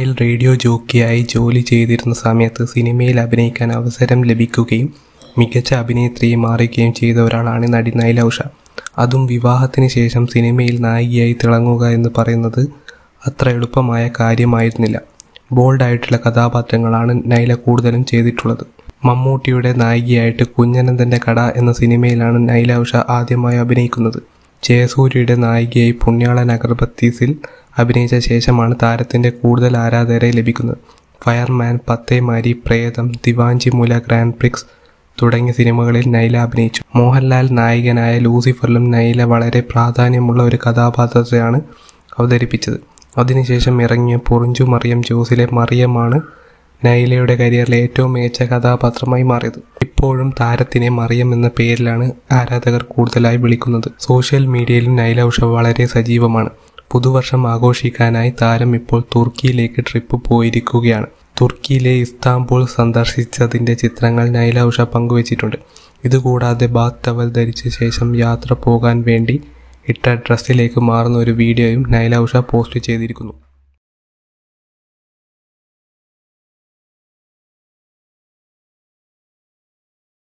മുംബൈയിൽ റേഡിയോ ജോക്കിയായി ജോലി ചെയ്തിരുന്ന സമയത്ത് സിനിമയിൽ അഭിനയിക്കാൻ അവസരം ലഭിക്കുകയും മികച്ച അഭിനേത്രിയെ മാറുകയും ചെയ്ത ഒരാളാണ് നടി നൈല ഉഷ അതും വിവാഹത്തിന് ശേഷം സിനിമയിൽ നായികയായി തിളങ്ങുക എന്ന് പറയുന്നത് അത്ര എളുപ്പമായ കാര്യമായിരുന്നില്ല ബോൾഡായിട്ടുള്ള കഥാപാത്രങ്ങളാണ് നൈല കൂടുതലും ചെയ്തിട്ടുള്ളത് മമ്മൂട്ടിയുടെ നായികയായിട്ട് കുഞ്ഞനന്തൻ്റെ കട എന്ന സിനിമയിലാണ് നൈല ഉഷ ആദ്യമായി അഭിനയിക്കുന്നത് ജയസൂര്യയുടെ നായികയായി പുണ്യാളൻ അഗർബത്തീസിൽ അഭിനയിച്ച ശേഷമാണ് താരത്തിൻ്റെ കൂടുതൽ ആരാധകരെ ലഭിക്കുന്നത് ഫയർമാൻ പത്തേമാരി പ്രേതം ദിവാഞ്ചി മുല ഗ്രാൻഡ് പ്രിക്സ് തുടങ്ങിയ സിനിമകളിൽ നൈല അഭിനയിച്ചു മോഹൻലാൽ നായകനായ ലൂസിഫറിലും നൈല വളരെ പ്രാധാന്യമുള്ള ഒരു കഥാപാത്രത്തെയാണ് അവതരിപ്പിച്ചത് അതിനുശേഷം ഇറങ്ങിയ പൊറിഞ്ചു മറിയം ജോസിലെ മറിയമാണ് നൈലയുടെ കരിയറിലെ ഏറ്റവും മികച്ച കഥാപാത്രമായി മാറിയത് ഇപ്പോഴും താരത്തിനെ മറിയം എന്ന പേരിലാണ് ആരാധകർ കൂടുതലായി വിളിക്കുന്നത് സോഷ്യൽ മീഡിയയിലും നൈല ഉഷ വളരെ സജീവമാണ് പുതുവർഷം ആഘോഷിക്കാനായി താരം ഇപ്പോൾ തുർക്കിയിലേക്ക് ട്രിപ്പ് പോയിരിക്കുകയാണ് തുർക്കിയിലെ ഇസ്താംബുൾ സന്ദർശിച്ചതിൻ്റെ ചിത്രങ്ങൾ നൈല ഉഷ പങ്കുവച്ചിട്ടുണ്ട് ഇതുകൂടാതെ ബാത്ത് ടവൽ ധരിച്ച ശേഷം യാത്ര പോകാൻ വേണ്ടി ഇട്ട ഡ്രസ്സിലേക്ക് മാറുന്ന ഒരു വീഡിയോയും നൈല ഉഷ പോസ്റ്റ് ചെയ്തിരിക്കുന്നു